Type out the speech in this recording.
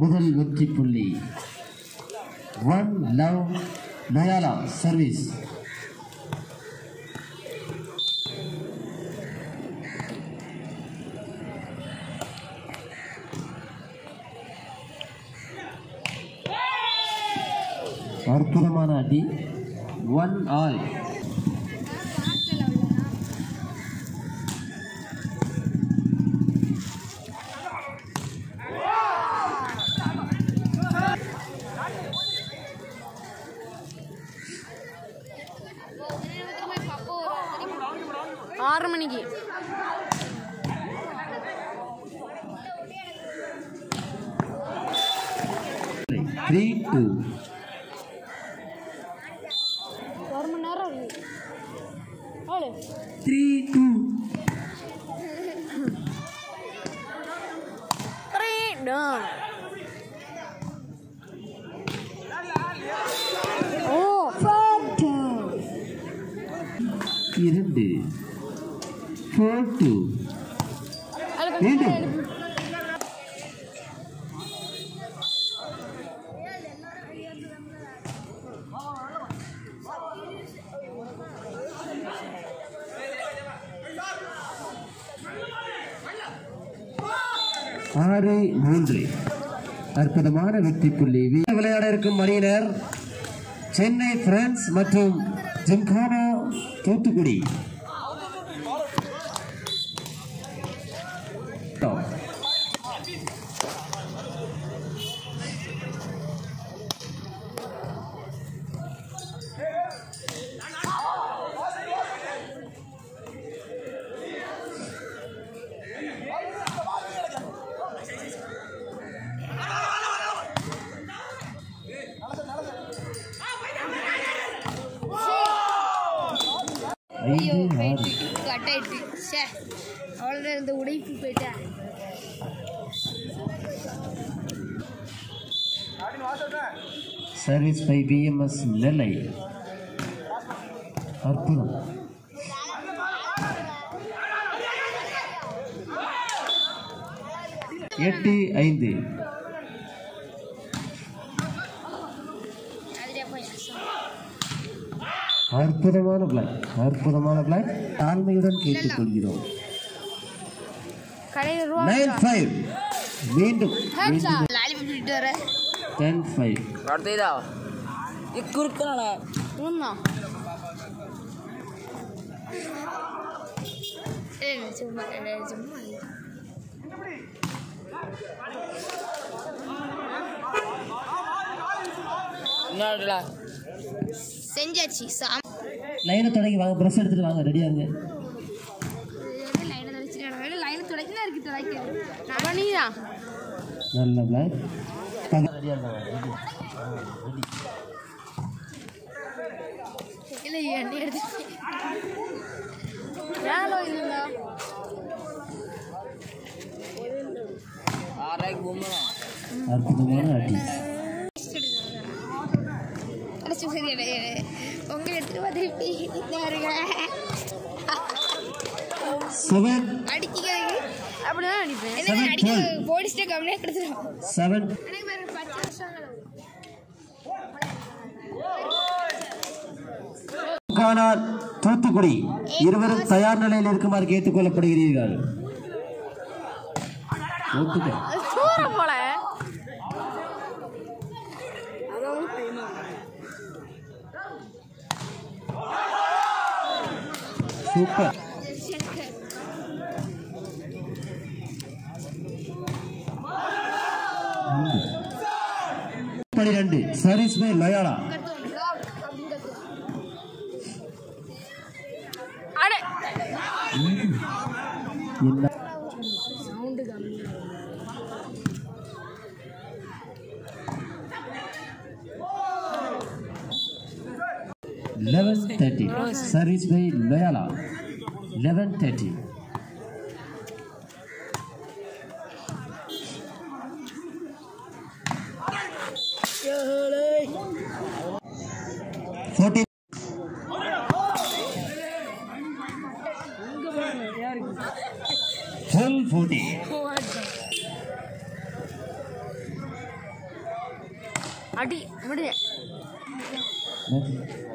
முதல் வெற்றி புள்ளி ஒன் லவ் நயாலா சர்வீஸ் அற்புதமான அடி ஒன் ஆல் ஆறு மணிக்கு த்ரீ டூ ஒரு மணி நேரம் இருக்கு எவ்வளோ த்ரீ டூ ஓ ஃபோட்டோ இரண்டு ஃபோர் டூ மீண்டும் ஆறு மூன்று அற்புதமான வெற்றி புள்ளி வீ- விளையாட இருக்கும் அணியினர் சென்னை பிரான்ஸ் மற்றும் ஜிம்கானா தூத்துக்குடி ஐயோ ஐந்து ஆறு போயிட்டு கட் ஆயிட்டு சே அவ்வளோதான் இந்த உடைப்பு போயிட்டேன் சர்வீஸ் பை பிஎம்எஸ் நெல்லை அற்புதம் எட்டு ஐந்து அதுலேயே போய் அற்புதமான பிளாக் அற்புதமான பிளாக் தாழ்மையுடன் கேட்டுக்கொள்கிறோம் கடையில் ரூபா நைன் ஃபைவ் மீண்டும் லாலி பண்ணிட்டு வர டென் ஃபைவ் அடுத்ததா இக்கு இருக்கனால உண்மா ஏய் சும்மா ஏய், சும்மா என்னடா செஞ்சாச்சு சாம் லைனை தொடங்கி வாங்க ப்ரெஸ் எடுத்துட்டு வாங்க ரெடியாக இருங்க லைனை துடைச்சிட்டு லைனை துடைக்கலாம் இருக்கு துடைக்கிறது நம்ம நீ தான் நல்ல பிளாக் ரெடியாக இருங்க ரெடி இல்லை எண்ணெய் எடுத்து ஏனோ இல்லைங்க ஆறாய்க்கு பொம்மை அற்புதமான அடி அடைச்சி சரி உங்களை எடுத்துட்டு வந்து பாருங்க செவன் அடிக்கிறது அப்படிதான் அடிப்பேன் Seven, என்ன அடிக்க twelve. போலீஸ்டே கம்மியாக எடுத்துருவோம் செவன் எனக்கு வேறு பத்து வருஷம் கானால் தூத்துக்குடி இருவரும் தயார் நிலையில் இருக்குமாறு கேட்டுக்கொள்ளப்படுகிறீர்கள் ஒத்துக்க சூற போல சூப்பர் பனிரெண்டு சர்வீஸ் பை லயாலா அட என்ன சவுண்டு கம்மி eleven thirty service by Loyola eleven thirty fourteen full forty அடி விடு நன்றி